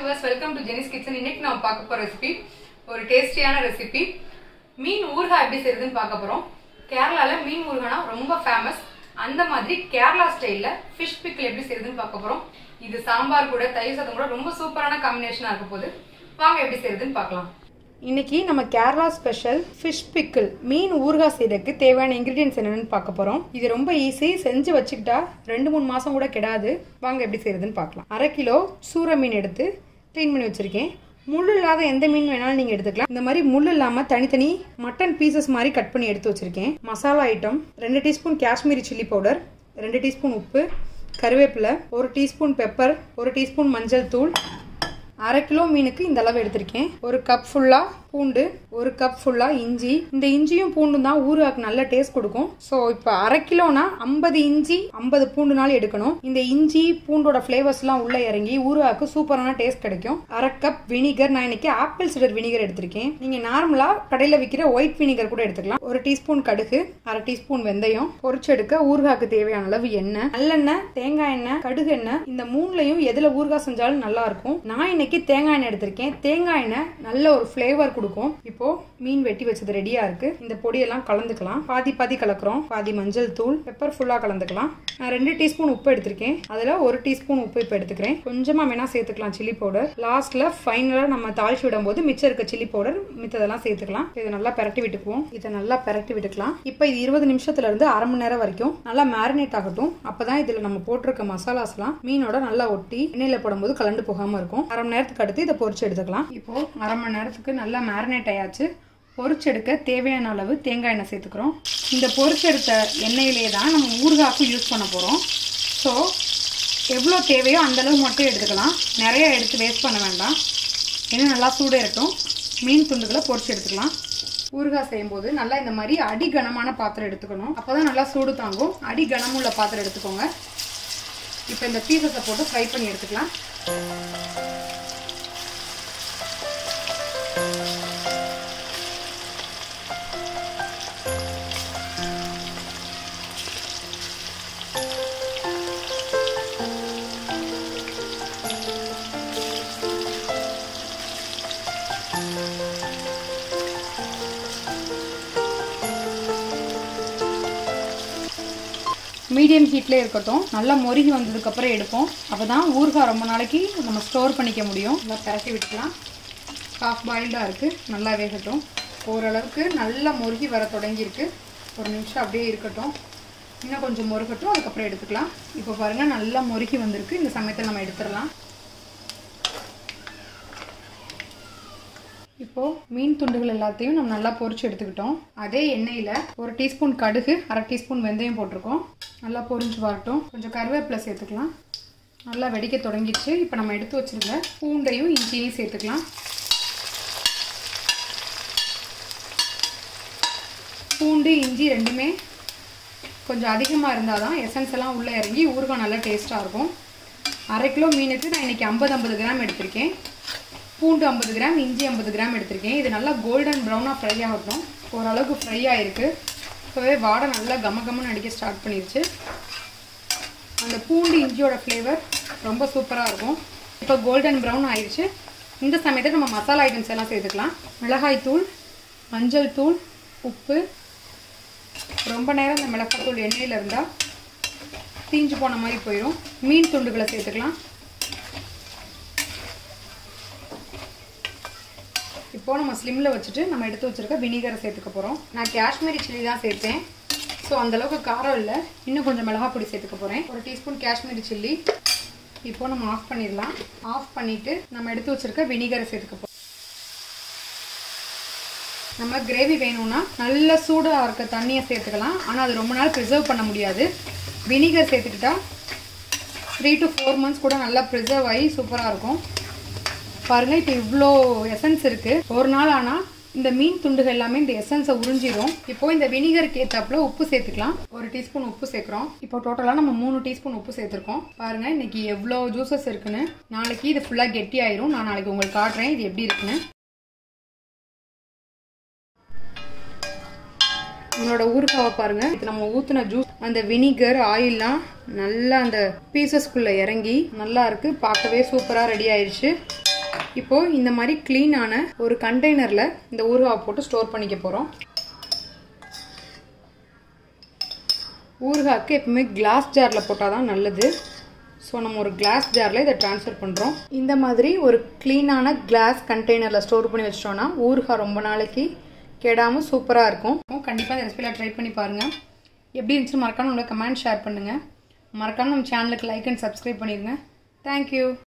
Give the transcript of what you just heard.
viewers welcome to Jeni's kitchen இன்னைக்கு நம்ம பார்க்க போற ரெசிபி ஒரு டேஸ்டியான ரெசிபி மீன் ஊறுகாய் எப்படி செய்யுதுன்னு பார்க்க போறோம் கேரளால மீன் ஊறுகானா ரொம்ப ஃபேமஸ் அந்த மாதிரி கேரளா ஸ்டைல்ல ஃபிஷ் பிக்கிள் எப்படி செய்யுதுன்னு பார்க்க போறோம் இது சாம்பார் கூட தயிர் சாதம் கூட ரொம்ப சூப்பரான காம்பினேஷனா இருக்க போகுது வாங்க எப்படி செய்யுதுன்னு பார்க்கலாம் இன்னைக்கு நம்ம கேரளா ஸ்பெஷல் ஃபிஷ் பிக்கிள் மீன் ஊறுகாய் செய்யறதுக்கு தேவையான இன்கிரீடியன்ஸ் என்னென்னு பார்க்க போகிறோம் இது ரொம்ப ஈஸி செஞ்சு வச்சுக்கிட்டா ரெண்டு மூணு மாதம் கூட கெடாது வாங்க எப்படி செய்யறதுன்னு பார்க்கலாம் அரை கிலோ சூர மீன் எடுத்து க்ளீன் பண்ணி வச்சுருக்கேன் முள் இல்லாத எந்த மீன் வேணாலும் நீங்கள் எடுத்துக்கலாம் இந்த மாதிரி முள் இல்லாமல் தனித்தனி மட்டன் பீசஸ் மாதிரி கட் பண்ணி எடுத்து வச்சுருக்கேன் மசாலா ஐட்டம் ரெண்டு டீஸ்பூன் காஷ்மீரி சில்லி பவுடர் ரெண்டு டீஸ்பூன் உப்பு கருவேப்பிலை ஒரு டீஸ்பூன் பெப்பர் ஒரு டீஸ்பூன் மஞ்சள் தூள் அரை கிலோ மீனுக்கு இந்த அளவு எடுத்திருக்கேன் ஒரு கப் ஃபுல்லா பூண்டு ஒரு கப் ஃபுல்லா இஞ்சி இந்த இஞ்சியும் பூண்டும் தான் ஊறுகாக்கு நல்ல டேஸ்ட் கொடுக்கும் ஸோ இப்போ அரை கிலோனா ஐம்பது இஞ்சி ஐம்பது பூண்டுனாலும் எடுக்கணும் இந்த இஞ்சி பூண்டோட ஃப்ளேவர்ஸ்லாம் உள்ள இறங்கி ஊறுகாக்கு சூப்பரான டேஸ்ட் கிடைக்கும் அரை கப் வினிகர் நான் இன்னைக்கு ஆப்பிள் சிடர் வினிகர் எடுத்திருக்கேன் நீங்க நார்மலா கடையில் விற்கிற ஒயிட் வினிகர் கூட எடுத்துக்கலாம் ஒரு டீஸ்பூன் கடுகு அரை டீஸ்பூன் வெந்தயம் பொரிச்செடுக்க ஊறுகாக்கு தேவையான அளவு எண்ணெய் நல்லெண்ணெய் தேங்காய் எண்ணெய் கடுகு எண்ணெய் இந்த மூணுலையும் எதுல ஊறுகாய் செஞ்சாலும் நல்லா இருக்கும் நான் இன்னைக்கு தேங்காய் எண்ணெய் எடுத்திருக்கேன் தேங்காய் எண்ணெய் நல்ல ஒரு ஃப்ளேவர் கொடுக்கும் இப்போ மீன் வெட்டி வச்சது ரெடியா இருக்கு இந்த பொடியெல்லாம் கலந்துக்கலாம் பாதி பாதி கலக்குறோம் பாதி மஞ்சள் தூள் பெப்பர் ஃபுல்லா கலந்துக்கலாம் நான் ரெண்டு டீஸ்பூன் உப்பு எடுத்திருக்கேன் அதுல ஒரு டீஸ்பூன் உப்பு இப்போ எடுத்துக்கிறேன் கொஞ்சமா வேணா சேர்த்துக்கலாம் சில்லி பவுடர் லாஸ்ட்ல ஃபைனலா நம்ம தாளிச்சு விடும்போது மிச்சம் இருக்க சில்லி பவுடர் மித்ததெல்லாம் சேர்த்துக்கலாம் இதை நல்லா பெரட்டி விட்டுக்குவோம் இதை நல்லா பெரட்டி விட்டுக்கலாம் இப்போ இது இருபது நிமிஷத்துல இருந்து அரை மணி நேரம் வரைக்கும் நல்லா மேரினேட் ஆகட்டும் அப்பதான் இதுல நம்ம போட்டிருக்க மசாலாஸ்லாம் மீனோட நல்லா ஒட்டி எண்ணெயில போடும்போது கலண்டு போகாம இருக்கும் அரை மணி நேரத்துக்கு அடுத்து இதை பொரிச்சு எடுத்துக்கலாம் இப்போ அரை மணி நேரத்துக்கு நல்லா மேரினேட் ஆயாச்சு பொரிச்செடுக்க தேவையான அளவு தேங்காய் எண்ணெய் சேர்த்துக்கிறோம் இந்த பொரிச்செடுத்த எண்ணெயிலே தான் நம்ம ஊறுகாய்க்கு யூஸ் பண்ண போகிறோம் ஸோ எவ்வளோ தேவையோ அந்தளவு மட்டும் எடுத்துக்கலாம் நிறைய எடுத்து வேஸ்ட் பண்ண வேண்டாம் இன்னும் நல்லா சூடு இருக்கட்டும் மீன் துண்டுகளை பொரிச்சு எடுத்துக்கலாம் ஊறுகாய் செய்யும்போது நல்லா இந்த மாதிரி அடி கனமான பாத்திரம் எடுத்துக்கணும் அப்போ தான் நல்லா சூடு தாங்கும் அடி கனமுள்ள பாத்திரம் எடுத்துக்கோங்க இப்போ இந்த பீசஸை போட்டு ஃப்ரை பண்ணி எடுத்துக்கலாம் மீடியம் ஹீட்லேயே இருக்கட்டும் நல்லா மொருகி வந்ததுக்கப்புறம் எடுப்போம் அப்போ தான் ஊறுகாய் ரொம்ப நாளைக்கு நம்ம ஸ்டோர் பண்ணிக்க முடியும் நல்லா பரட்டி விட்டுக்கலாம் ஹாஃப் பாயில்டாக இருக்குது நல்லா வேகட்டும் ஓரளவுக்கு நல்லா மொருகி வர தொடங்கியிருக்கு ஒரு நிமிஷம் அப்படியே இருக்கட்டும் இன்னும் கொஞ்சம் முருகட்டும் அதுக்கப்புறம் எடுத்துக்கலாம் இப்போ பாருங்கள் நல்லா மொருகி வந்திருக்கு இந்த சமயத்தில் நம்ம எடுத்துடலாம் இப்போ மீன் துண்டுகள் எல்லாத்தையும் நம்ம நல்லா பொரிச்சு எடுத்துக்கிட்டோம் அதே எண்ணெயில் ஒரு டீஸ்பூன் கடுகு அரை டீஸ்பூன் வெந்தயம் போட்டிருக்கோம் நல்லா பொரிஞ்சு வரட்டும் கொஞ்சம் கருவேப்பிலை சேர்த்துக்கலாம் நல்லா வெடிக்க தொடங்கிடுச்சு இப்போ நம்ம எடுத்து வச்சிருந்த பூண்டையும் இஞ்சியையும் சேர்த்துக்கலாம் பூண்டு இஞ்சி ரெண்டுமே கொஞ்சம் அதிகமாக இருந்தால் தான் எசன்ஸ் எல்லாம் உள்ளே இறங்கி ஊறுகாய் நல்லா டேஸ்ட்டாக இருக்கும் அரை கிலோ மீனுக்கு நான் இன்றைக்கி ஐம்பது ஐம்பது கிராம் எடுத்திருக்கேன் பூண்டு ஐம்பது கிராம் இஞ்சி ஐம்பது கிராம் எடுத்திருக்கேன் இது நல்லா கோல்டன் ப்ரௌனாக ஃப்ரை ஆகட்டும் ஓரளவுக்கு ஃப்ரை ஆகிருக்கு இப்போவே வாடை நல்லா கம கமன்னு அடிக்க ஸ்டார்ட் பண்ணிருச்சு அந்த பூண்டு இஞ்சியோட ஃப்ளேவர் ரொம்ப சூப்பராக இருக்கும் இப்போ கோல்டன் ப்ரௌன் ஆயிடுச்சு இந்த சமயத்தில் நம்ம மசாலா ஐட்டம்ஸ் எல்லாம் சேர்த்துக்கலாம் மிளகாய் தூள் மஞ்சள் தூள் உப்பு ரொம்ப நேரம் இந்த மிளகாய் தூள் எண்ணெயில் இருந்தால் தீஞ்சு போன மாதிரி போயிடும் மீன் துண்டுகளை சேர்த்துக்கலாம் இப்போ நம்ம ஸ்லிம்மில் வச்சுட்டு நம்ம எடுத்து வச்சுருக்க வினிகரை சேர்த்துக்க போகிறோம் நான் காஷ்மீரி சில்லி தான் சேர்த்தேன் ஸோ அந்தளவுக்கு காரம் இல்லை இன்னும் கொஞ்சம் மிளகா பொடி சேர்த்துக்க போகிறேன் ஒரு டீஸ்பூன் காஷ்மீரி சில்லி இப்போ நம்ம ஆஃப் பண்ணிடலாம் ஆஃப் பண்ணிவிட்டு நம்ம எடுத்து வச்சுருக்க வினிகரை சேர்த்துக்க போகிறோம் நம்ம கிரேவி வேணும்னா நல்ல சூடாக இருக்க தண்ணியை சேர்த்துக்கலாம் ஆனால் அது ரொம்ப நாள் ப்ரிசர்வ் பண்ண முடியாது வினிகர் சேர்த்துக்கிட்டா த்ரீ டு ஃபோர் மந்த்ஸ் கூட நல்லா ப்ரிசர்வ் ஆகி சூப்பராக இருக்கும் பாருங்கள் இப்போ இவ்வளோ எசன்ஸ் இருக்குது ஒரு நாள் ஆனால் இந்த மீன் துண்டுகள் எல்லாமே இந்த எசன்ஸை உறிஞ்சிரும் இப்போ இந்த வினிகருக்கு ஏற்றாப்புல உப்பு சேர்த்துக்கலாம் ஒரு டீஸ்பூன் உப்பு சேர்க்குறோம் இப்போ டோட்டலாக நம்ம மூணு டீஸ்பூன் உப்பு சேர்த்துருக்கோம் பாருங்க இன்னைக்கு எவ்வளோ ஜூசஸ் இருக்குன்னு நாளைக்கு இது ஃபுல்லாக கெட்டி ஆயிரும் நான் நாளைக்கு உங்களுக்கு காட்டுறேன் இது எப்படி இருக்குன்னு நம்மளோட ஊறுகாவை பாருங்க இது நம்ம ஊத்துன ஜூஸ் அந்த வினிகர் ஆயில்லாம் நல்லா அந்த பீசஸ்குள்ள இறங்கி நல்லா இருக்கு பார்க்கவே சூப்பரா ரெடி ஆயிடுச்சு இப்போது இந்த மாதிரி க்ளீனான ஒரு கண்டெய்னரில் இந்த ஊறுகாவை போட்டு ஸ்டோர் பண்ணிக்க போகிறோம் ஊறுகாய்க்கு எப்பவுமே கிளாஸ் ஜாரில் போட்டால் தான் நல்லது ஸோ நம்ம ஒரு கிளாஸ் ஜாரில் இதை ட்ரான்ஸ்ஃபர் பண்ணுறோம் இந்த மாதிரி ஒரு க்ளீனான கிளாஸ் கண்டெய்னரில் ஸ்டோர் பண்ணி வச்சிட்டோன்னா ஊறுகாய் ரொம்ப நாளைக்கு கெடாமல் சூப்பராக இருக்கும் கண்டிப்பாக இந்த ரெசிபியில் ட்ரை பண்ணி பாருங்கள் எப்படி இருந்துச்சுன்னு மறக்காம உங்களை கமெண்ட் ஷேர் பண்ணுங்கள் மறக்காம நம்ம சேனலுக்கு லைக் அண்ட் சப்ஸ்கிரைப் பண்ணிடுங்க தேங்க்யூ